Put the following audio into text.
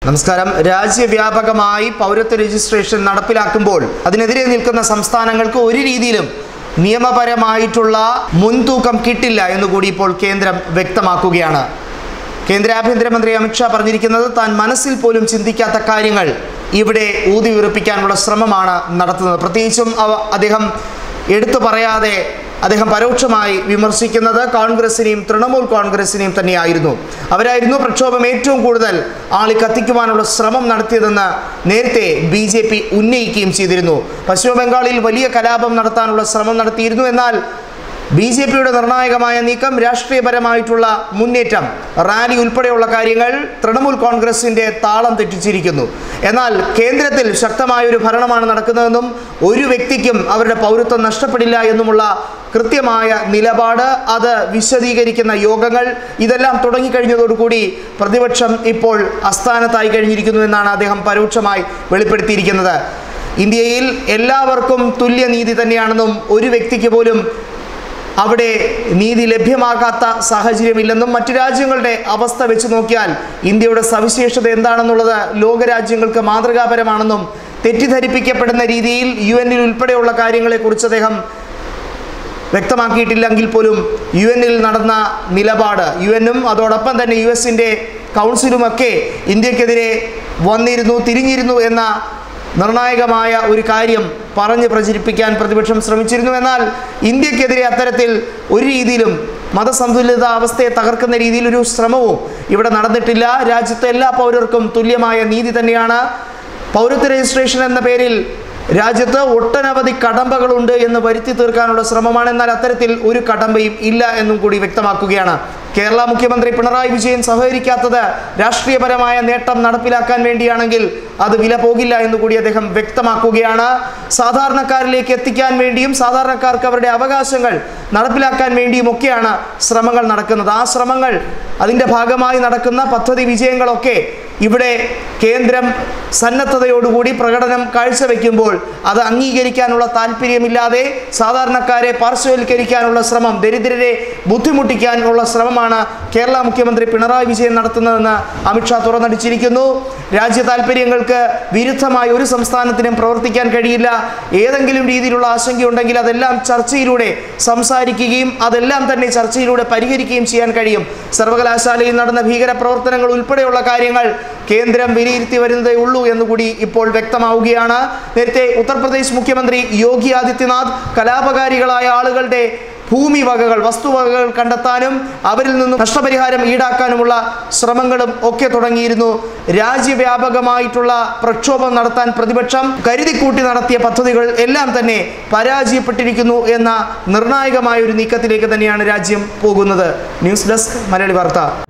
നമസ്കാരം രാജ്യവ്യാപകമായി പൗരത്വ രജിസ്ട്രേഷൻ നടപ്പിലാക്കുമ്പോൾ അതിനെതിരെ നിൽക്കുന്ന സംസ്ഥാനങ്ങൾക്ക് ഒരു രീതിയിലും നിയമപരമായിട്ടുള്ള മുൻതൂക്കം കിട്ടില്ല എന്നുകൂടി ഇപ്പോൾ കേന്ദ്രം വ്യക്തമാക്കുകയാണ് കേന്ദ്ര ആഭ്യന്തരമന്ത്രി അമിത്ഷാ പറഞ്ഞിരിക്കുന്നത് താൻ മനസ്സിൽ പോലും ചിന്തിക്കാത്ത കാര്യങ്ങൾ ഇവിടെ ഊതി ഉറപ്പിക്കാനുള്ള ശ്രമമാണ് നടത്തുന്നത് പ്രത്യേകിച്ചും അവ- അദ്ദേഹം എടുത്തു പറയാതെ അദ്ദേഹം പരോക്ഷമായി വിമർശിക്കുന്നത് കോൺഗ്രസിനെയും തൃണമൂൽ കോൺഗ്രസിനെയും തന്നെയായിരുന്നു അവരായിരുന്നു പ്രക്ഷോഭം ഏറ്റവും കൂടുതൽ ആളി കത്തിക്കുവാനുള്ള ശ്രമം നടത്തിയതെന്ന് നേരത്തെ ബി ജെ പി ഉന്നയിക്കുകയും ചെയ്തിരുന്നു പശ്ചിമ ബംഗാളിൽ വലിയ കലാപം നടത്താനുള്ള ശ്രമം നടത്തിയിരുന്നു എന്നാൽ ബി ജെ പിയുടെ നിർണായകമായ നീക്കം രാഷ്ട്രീയപരമായിട്ടുള്ള മുന്നേറ്റം റാലി ഉൾപ്പെടെയുള്ള കാര്യങ്ങൾ തൃണമൂൽ കോൺഗ്രസിന്റെ താളം തെറ്റിച്ചിരിക്കുന്നു എന്നാൽ കേന്ദ്രത്തിൽ ശക്തമായ ഒരു ഭരണമാണ് നടക്കുന്നതെന്നും ഒരു വ്യക്തിക്കും അവരുടെ പൗരത്വം നഷ്ടപ്പെടില്ല എന്നുമുള്ള കൃത്യമായ നിലപാട് അത് വിശദീകരിക്കുന്ന യോഗങ്ങൾ ഇതെല്ലാം തുടങ്ങിക്കഴിഞ്ഞതോടുകൂടി പ്രതിപക്ഷം ഇപ്പോൾ അസ്ഥാനത്തായി കഴിഞ്ഞിരിക്കുന്നു എന്നാണ് അദ്ദേഹം പരോക്ഷമായി വെളിപ്പെടുത്തിയിരിക്കുന്നത് ഇന്ത്യയിൽ എല്ലാവർക്കും തുല്യനീതി തന്നെയാണെന്നും ഒരു വ്യക്തിക്ക് പോലും അവിടെ നീതി ലഭ്യമാകാത്ത സാഹചര്യമില്ലെന്നും മറ്റു രാജ്യങ്ങളുടെ അവസ്ഥ വെച്ച് നോക്കിയാൽ ഇന്ത്യയുടെ സവിശേഷത എന്താണെന്നുള്ളത് ലോകരാജ്യങ്ങൾക്ക് മാതൃകാപരമാണെന്നും തെറ്റിദ്ധരിപ്പിക്കപ്പെടുന്ന രീതിയിൽ യു എന്നിൽ ഉൾപ്പെടെയുള്ള കാര്യങ്ങളെക്കുറിച്ച് അദ്ദേഹം വ്യക്തമാക്കിയിട്ടില്ലെങ്കിൽ പോലും യു എന്നിൽ നടന്ന നിലപാട് യു എന്നും അതോടൊപ്പം തന്നെ യു എസിൻ്റെ കൗൺസിലുമൊക്കെ ഇന്ത്യക്കെതിരെ വന്നിരുന്നു തിരിഞ്ഞിരുന്നു എന്ന നിർണായകമായ ഒരു കാര്യം പറഞ്ഞ് പ്രചരിപ്പിക്കാൻ പ്രതിപക്ഷം ശ്രമിച്ചിരുന്നു എന്നാൽ ഇന്ത്യക്കെതിരെ അത്തരത്തിൽ ഒരു രീതിയിലും മതസന്തുലിത അവസ്ഥയെ തകർക്കുന്ന രീതിയിൽ ഒരു ശ്രമവും ഇവിടെ നടന്നിട്ടില്ല രാജ്യത്തെ എല്ലാ പൗരർക്കും തുല്യമായ നീതി തന്നെയാണ് പൗരത്വ രജിസ്ട്രേഷൻ എന്ന പേരിൽ രാജ്യത്ത് ഒട്ടനവധി കടമ്പകളുണ്ട് എന്ന് വരുത്തി തീർക്കാനുള്ള ശ്രമമാണ് എന്നാൽ അത്തരത്തിൽ ഒരു കടമ്പയും ഇല്ല എന്നും കൂടി വ്യക്തമാക്കുകയാണ് കേരള മുഖ്യമന്ത്രി പിണറായി വിജയൻ സഹകരിക്കാത്തത് രാഷ്ട്രീയപരമായ നേട്ടം നടപ്പിലാക്കാൻ വേണ്ടിയാണെങ്കിൽ അത് വില പോകില്ല എന്ന് കൂടി അദ്ദേഹം വ്യക്തമാക്കുകയാണ് സാധാരണക്കാരിലേക്ക് എത്തിക്കാൻ വേണ്ടിയും സാധാരണക്കാർക്ക് അവരുടെ അവകാശങ്ങൾ നടപ്പിലാക്കാൻ വേണ്ടിയും ഒക്കെയാണ് ശ്രമങ്ങൾ നടക്കുന്നത് ആ ശ്രമങ്ങൾ അതിൻ്റെ ഭാഗമായി നടക്കുന്ന പദ്ധതി വിജയങ്ങളൊക്കെ ഇവിടെ കേന്ദ്രം സന്നദ്ധതയോടുകൂടി പ്രകടനം കാഴ്ചവെക്കുമ്പോൾ അത് അംഗീകരിക്കാനുള്ള താല്പര്യമില്ലാതെ സാധാരണക്കാരെ പാർശ്വവൽക്കരിക്കാനുള്ള ശ്രമം ദരിദ്രരെ ബുദ്ധിമുട്ടിക്കാനുള്ള ശ്രമമാണ് കേരള മുഖ്യമന്ത്രി പിണറായി വിജയൻ നടത്തുന്നതെന്ന് അമിത്ഷാ തുറന്നടിച്ചിരിക്കുന്നു രാജ്യ താല്പര്യങ്ങൾക്ക് വിരുദ്ധമായി ഒരു സംസ്ഥാനത്തിനും പ്രവർത്തിക്കാൻ കഴിയില്ല ഏതെങ്കിലും രീതിയിലുള്ള ആശങ്കയുണ്ടെങ്കിൽ അതെല്ലാം ചർച്ചയിലൂടെ സംസാരിക്കുകയും അതെല്ലാം തന്നെ ചർച്ചയിലൂടെ പരിഹരിക്കുകയും ചെയ്യാൻ കഴിയും സർവകലാശാലയിൽ നടന്ന ഭീകര പ്രവർത്തനങ്ങൾ ഉൾപ്പെടെയുള്ള കാര്യങ്ങൾ കേന്ദ്രം വിലയിരുത്തി വരുന്നതേ ഉള്ളൂ എന്നുകൂടി ഇപ്പോൾ വ്യക്തമാവുകയാണ് നേരത്തെ ഉത്തർപ്രദേശ് മുഖ്യമന്ത്രി യോഗി ആദിത്യനാഥ് കലാപകാരികളായ ആളുകളുടെ ഭൂമി വകകൾ വസ്തുവകകൾ കണ്ടെത്താനും അവരിൽ നിന്നും നഷ്ടപരിഹാരം ഈടാക്കാനുമുള്ള ശ്രമങ്ങളും ഒക്കെ തുടങ്ങിയിരുന്നു രാജ്യവ്യാപകമായിട്ടുള്ള പ്രക്ഷോഭം നടത്താൻ പ്രതിപക്ഷം കരുതിക്കൂട്ടി നടത്തിയ പദ്ധതികൾ എല്ലാം തന്നെ പരാജയപ്പെട്ടിരിക്കുന്നു എന്ന നിർണായകമായ ഒരു നീക്കത്തിലേക്ക് തന്നെയാണ് രാജ്യം പോകുന്നത് ന്യൂസ് ഡെസ്ക് മലയാളി വാർത്ത